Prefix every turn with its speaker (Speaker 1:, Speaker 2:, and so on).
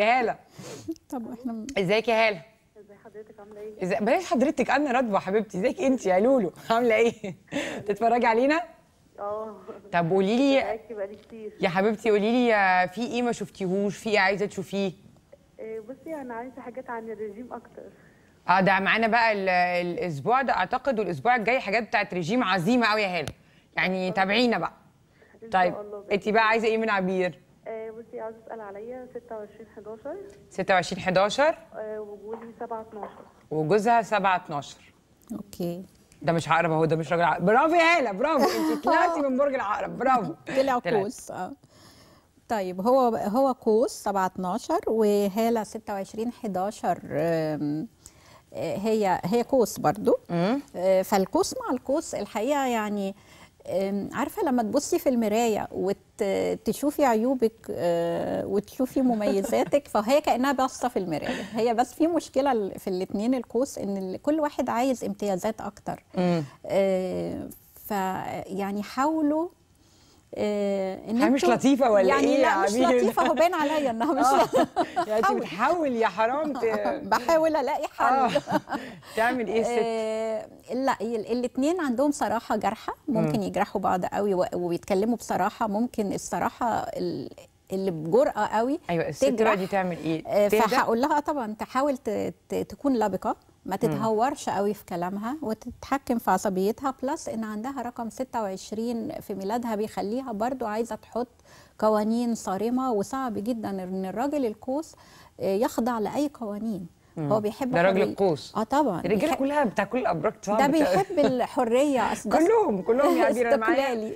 Speaker 1: يا هاله
Speaker 2: طب احنا
Speaker 1: ازيك يا هاله
Speaker 3: ازي حضرتك عامله ايه؟
Speaker 1: ازاي بلاش حضرتك انا رضوى حبيبتي ازيك انت يا لولو عامله ايه تتفرجي علينا
Speaker 3: اه
Speaker 1: طب قولي لي
Speaker 3: معاكي بقالي كتير
Speaker 1: يا حبيبتي قولي لي آه، في ايه ما شفتيهوش في ايه عايزه تشوفيه
Speaker 3: إيه، بصي انا عايزه حاجات عن الرجيم اكتر
Speaker 1: اه ده معانا بقى ال- الاسبوع ده اعتقد والاسبوع الجاي حاجات بتاعت رجيم عظيمه قوي يا هاله يعني تابعينا بقى
Speaker 3: ان
Speaker 1: طيب
Speaker 3: شاء الله بإذن
Speaker 1: انت بقى عايزه ايه من عبير
Speaker 3: آه بصي عايزه اسال عليا 26 11
Speaker 1: 26 11
Speaker 3: آه وجوزي 7 12
Speaker 1: وجوزها 7 12
Speaker 2: اوكي
Speaker 1: ده مش عقرب اهو ده مش راجل عقرب برافو يا هاله برافو انت طلعتي من برج العقرب برافو
Speaker 2: طلع
Speaker 1: طلعت.
Speaker 2: قوس اه طيب هو هو قوس 7 12 وهاله 26 11 آم، آه، هي هي قوس برضو آه، فالقوس مع القوس الحقيقه يعني آم، عارفه لما تبصي في المرايه وتشوفي عيوبك آه، وتشوفي مميزاتك فهي كانها باصه في المرايه هي بس في مشكله في الاثنين القوس ان ال- كل واحد عايز امتيازات اكتر آه، فيعني حاولوا آه، ان
Speaker 1: هي مش
Speaker 2: انتوا-
Speaker 1: لطيفة ولا
Speaker 2: يعني
Speaker 1: إيه يا
Speaker 2: لا مش
Speaker 1: عبير؟
Speaker 2: لطيفه هو باين عليا انها مش
Speaker 1: يعني انت
Speaker 2: حاول.
Speaker 1: بتحاول يا حرام ت...
Speaker 2: بحاول الاقي
Speaker 1: آه.
Speaker 2: حل
Speaker 1: تعمل ايه الست
Speaker 2: آه، لا الاثنين عندهم صراحه جارحه ممكن يجرحوا بعض قوي و- ويتكلموا بصراحه ممكن الصراحه ال- اللي بجرأه قوي
Speaker 1: ايوه الست بقى
Speaker 2: تجرح.
Speaker 1: دي تعمل ايه
Speaker 2: آه،
Speaker 1: تهدى؟
Speaker 2: فهقول لها طبعا تحاول ت- ت- تكون لبقه ما تتهورش قوي في كلامها وتتحكم في عصبيتها بلس ان عندها رقم 26 في ميلادها بيخليها برضو عايزه تحط قوانين صارمه وصعب جدا ان الراجل القوس آه، يخضع لاي قوانين هو بيحب
Speaker 1: ده راجل
Speaker 2: حرية-
Speaker 1: القوس.
Speaker 2: اه طبعا
Speaker 1: الرجاله
Speaker 2: بيحب-
Speaker 1: كلها بتاع كل الابراج صعب
Speaker 2: ده بيحب الحريه أصل ده
Speaker 1: كلهم كلهم يا عبير انا معايا
Speaker 2: استقلالي